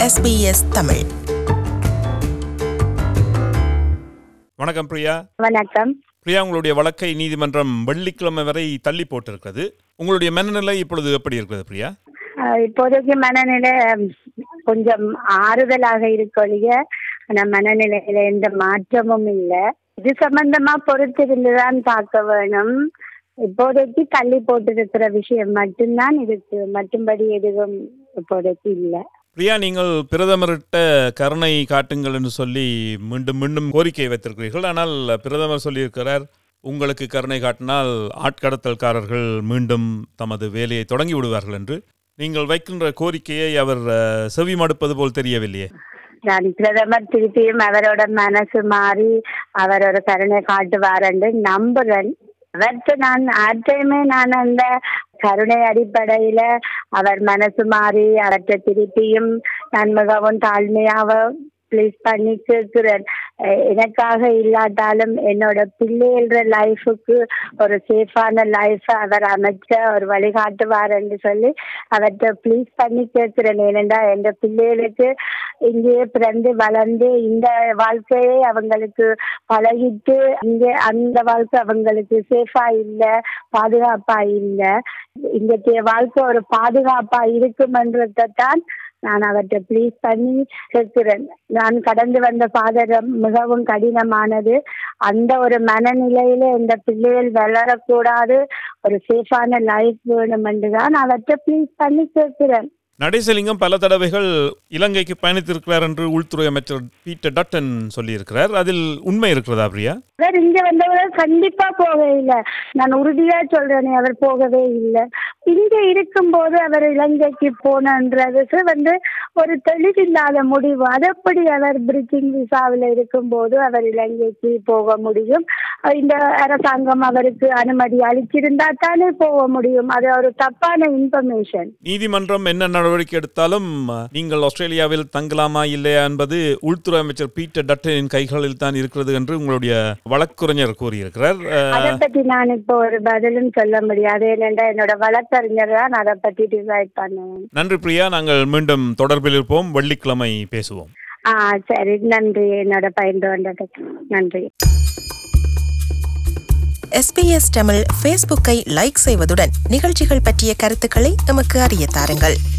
SBS Tamil வணக்கம் பிரியா வணக்கம் பிரியா உங்களுடைய வழக்கை நீதிமன்றம் வெள்ளிக்கிழமை வரை தள்ளி போட்டிருக்கிறது உங்களுடைய மனநிலை இப்பொழுது எப்படி இருக்கிறது பிரியா அஹ் இப்போதைக்கு மனநிலை ம், கொஞ்சம் ஆறுதலாக இருக்கொழிய ஆனா மனநிலையில எந்த மாற்றமும் இல்லை இது சம்பந்தமா பொறுத்திருந்துதான் பார்க்க வேணும் இப்போதைக்கு தள்ளி போட்டிருக்கிற விஷயம் மட்டும்தான் இருக்கு மற்றும்படி எதுவும் இப்போதைக்கு இல்லை பிரியா நீங்கள் பிரதமர்கிட்ட கருணை காட்டுங்கள் என்று சொல்லி மீண்டும் மீண்டும் கோரிக்கை வைத்திருக்கிறீர்கள் ஆனால் பிரதமர் சொல்லியிருக்கிறார் உங்களுக்கு கருணை காட்டினால் ஆட்கடத்தல்காரர்கள் மீண்டும் தமது வேலையை தொடங்கி விடுவார்கள் என்று நீங்கள் வைக்கின்ற கோரிக்கையை அவர் அஹ், செவி மடுப்பது போல் தெரியவில்லையே நான் பிரதமர் திருப்பியும் அவரோட மனசு மாறி அவரோட கருணை காட்டுவாருன்னு நம்புறேன் அவர்கிட்ட நான் ஆற்றையுமே நான் அந்த கருணை அடிப்படையில அவர் மனசு மாறி அவர்கிட்ட திருப்பியும் நான் மிகவும் தாழ்மையாக ப்ளீஸ் பண்ணி கேட்கிறேன் அஹ் எனக்காக இல்லாட்டாலும் என்னோட பிள்ளைகள லைஃபுக்கு ஒரு சேஃபான லைஃப் அவர் அமைச்ச ஒரு வழிகாட்டுவார் என்று சொல்லி அவர்கிட்ட ப்ளீஸ் பண்ணி கேட்கிறேன் ஏனென்றா எந்த பிள்ளைகளுக்கு இங்கேயே பிறந்து வளர்ந்து இந்த வாழ்க்கையை அவங்களுக்கு பழகிட்டு இங்கே அந்த வாழ்க்கை அவங்களுக்கு சேஃபா இல்லை பாதுகாப்பா இல்லை இங்கத்தைய வாழ்க்கை ஒரு பாதுகாப்பா இருக்குமன்றதான் நான் அவர்கிட்ட ப்ளீஸ் பண்ணி கேட்கிறேன் நான் கடந்து வந்த பாதை ரொம்ப- மிகவும் கடினமானது அந்த ஒரு மனநிலையில இந்த பிள்ளைகள் வளரக்கூடாது ஒரு சேஃபான லைஃப் வேணும் என்று தான் அவர்கிட்ட ப்ளீஸ் பண்ணி கேட்கிறேன் நடேசலிங்கம் பல தடவைகள் இலங்கைக்கு பயணித்திருக்கிறார் என்று உள்துறை அமைச்சர் பீட்டர் டட்டன் சொல்லியிருக்கிறார் அதில் உண்மை இருக்கிறதா பிரியா அவர் இங்க வந்தவர் கண்டிப்பா போகவே இல்லை நான் உறுதியா சொல்றேனே அவர் போகவே இல்லை இங்க இருக்கும்போது அவர் இலங்கைக்கு போனன்றதுக்கு வந்து ஒரு தெளிவில்லாத முடிவு அது எப்படி அவர் பிரிட்டிங் விசாவில் இருக்கும்போது அவர் இலங்கைக்கு போக முடியும் இந்த அரசாங்கம் அவருக்கு அனுமதி அளிச்சிருந்தா தானே போக முடியும் அது ஒரு தப்பான இன்ஃபர்மேஷன் நீதிமன்றம் என்ன நடவடிக்கை எடுத்தாலும் அஹ், நீங்கள் ஆஸ்திரேலியாவில் தங்கலாமா இல்லையா என்பது உள்துறை அமைச்சர் பீட்டர் டட்டனின் கைகளில் தான் இருக்கிறது என்று உங்களுடைய வழக்குரைஞர் கூறியிருக்கிறார் அஹ், அதை பத்தி நான் இப்போ ஒரு பதிலும் சொல்ல முடியாது ஏனென்றா என்னோட வழக்கறிஞர் தான் அதை பத்தி டிசைட் பண்ணுவேன் நன்றி பிரியா நாங்கள் மீண்டும் தொடர்பில் இருப்போம் வெள்ளிக்கிழமை பேசுவோம் ஆ சரி நன்றி என்னோட பயின்று வந்ததுக்கு நன்றி SBS தமிழ் ஃபேஸ்புக்கை லைக் செய்வதுடன் நிகழ்ச்சிகள் பற்றிய கருத்துக்களை எமக்கு அறிய தாருங்கள்